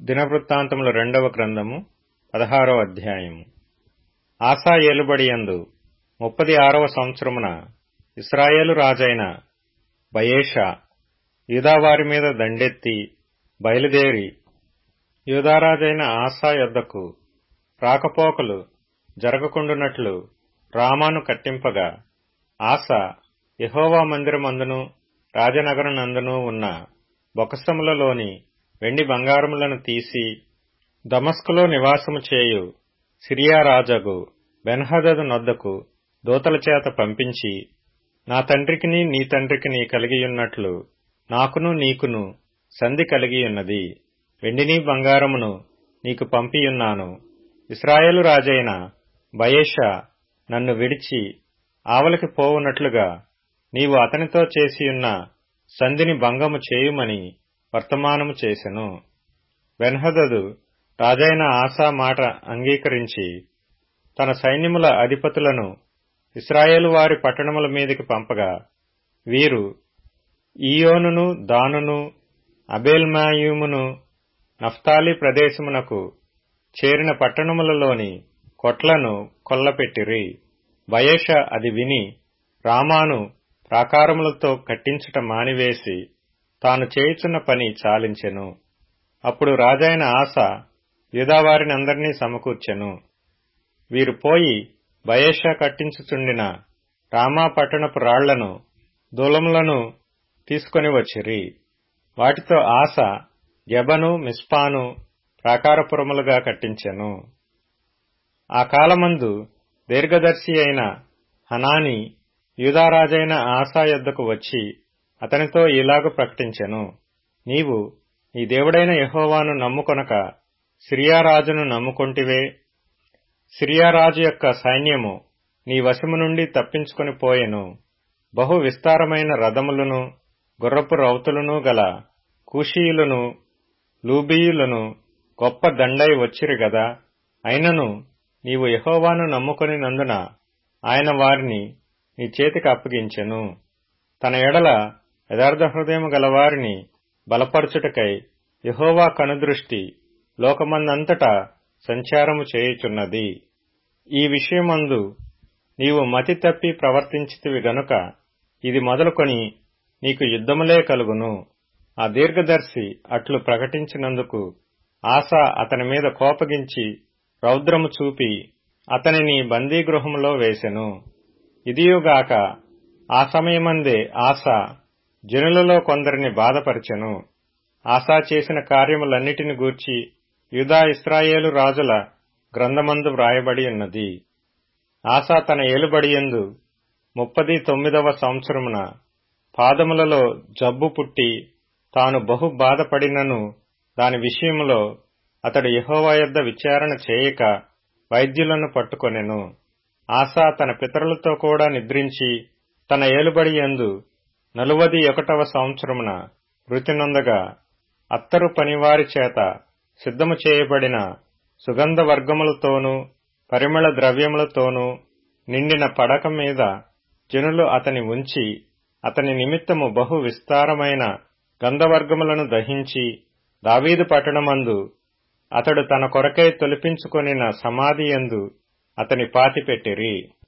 దినవృత్తాంతములు రెండవ గ్రంథము పదహారవ అధ్యాయము ఆసా ఏలుబడియందు ముప్పది ఆరవ సంవత్సరమున ఇస్రాయేలు రాజైన బయేషా యూదావారి మీద దండెత్తి బయలుదేరి యూదారాజైన ఆసా యొద్దకు రాకపోకలు జరగకుండునట్లు రామాను కట్టింపగా ఆస యెహోవా మందిరమందును రాజనగరనందును ఉన్న బొకసములలోని వెండి బంగారములను తీసి దమస్కులో నివాసము చేయు సిరియా రాజగు బెన్హదదు నొద్దకు దూతల చేత పంపించి నా తండ్రికిని నీ తండ్రికిని కలిగియున్నట్లు నాకును నీకును సంధి కలిగియున్నది వెండిని బంగారమును నీకు పంపియున్నాను ఇస్రాయేలు రాజైన బయేషా నన్ను విడిచి ఆవలికి పోవునట్లుగా నీవు అతనితో చేసియున్న సంధిని భంగము చేయుమని వర్తమానము చేసెను బెన్హదదు రాజైన ఆసా మాట అంగీకరించి తన సైన్యముల అధిపతులను ఇస్రాయేలు వారి పట్టణముల మీదికి పంపగా వీరు ఈయోనును దానును అబేల్మాయుమును నఫ్తాలి ప్రదేశమునకు చేరిన పట్టణములలోని కొట్లను కొల్లపెట్టిరి బయేష అది విని రామాను ప్రాకారములతో కట్టించుట మానివేసి తాను చేయుచున్న పని చాలించెను అప్పుడు రాజైన ఆశ యూదావారినందరినీ సమకూర్చెను వీరు పోయి బయేషా కట్టించుచుండిన రామా పట్టణపు రాళ్లను దూలములను తీసుకొని వచ్చిరి వాటితో ఆశ గెబను మిస్పాను ప్రాకారపురములుగా కట్టించెను ఆ కాలమందు దీర్ఘదర్శి అయిన హనాని యూదారాజైన ఆశా యొద్దకు వచ్చి అతనితో ఇలాగ ప్రకటించెను నీవు నీ దేవుడైన యహోవాను నమ్ముకొనక సిరియారాజును నమ్ముకొంటివే సిరియారాజు యొక్క సైన్యము నీ వశము నుండి తప్పించుకొని పోయెను బహు విస్తారమైన రథములను గుర్రపు రౌతులను గల కూషీయులను లూబీయులను గొప్ప దండై వచ్చిరి గదా అయినను నీవు యహోవాను నమ్ముకొని నందున ఆయన వారిని నీ చేతికి అప్పగించెను తన ఎడల యథార్థ హృదయం గలవారిని బలపరచుటకై యహోవా కనుదృష్టి లోకమందంతటా సంచారము చేయుచున్నది ఈ విషయమందు నీవు మతి తప్పి ప్రవర్తించితివి గనుక ఇది మొదలుకొని నీకు యుద్ధములే కలుగును ఆ దీర్ఘదర్శి అట్లు ప్రకటించినందుకు ఆశ అతని మీద కోపగించి రౌద్రము చూపి అతనిని బందీగృహములో వేసెను ఇదియుగాక ఆ సమయమందే ఆశ జనులలో కొందరిని బాధపరిచెను ఆశా చేసిన కార్యములన్నిటిని గూర్చి యుదా ఇస్రాయేలు రాజుల గ్రంథమందు వ్రాయబడి ఉన్నది ఆశా తన ఏలుబడియందు ముప్పది తొమ్మిదవ సంవత్సరమున పాదములలో జబ్బు పుట్టి తాను బహు బాధపడినను దాని విషయములో అతడు యహోవా యొద్ద విచారణ చేయక వైద్యులను పట్టుకొనెను ఆశా తన పితరులతో కూడా నిద్రించి తన ఏలుబడి యందు నలువది ఒకటవ సంవత్సరమున మృతి నొందగా అత్తరు పనివారి చేత సిద్ధము చేయబడిన సుగంధ వర్గములతోనూ పరిమళ ద్రవ్యములతోనూ నిండిన పడక మీద జనులు అతని ఉంచి అతని నిమిత్తము బహు విస్తారమైన గంధవర్గములను దహించి దావీదు పట్టణమందు అతడు తన కొరకై తొలిపించుకొనిన సమాధియందు అతని పాతిపెట్టిరి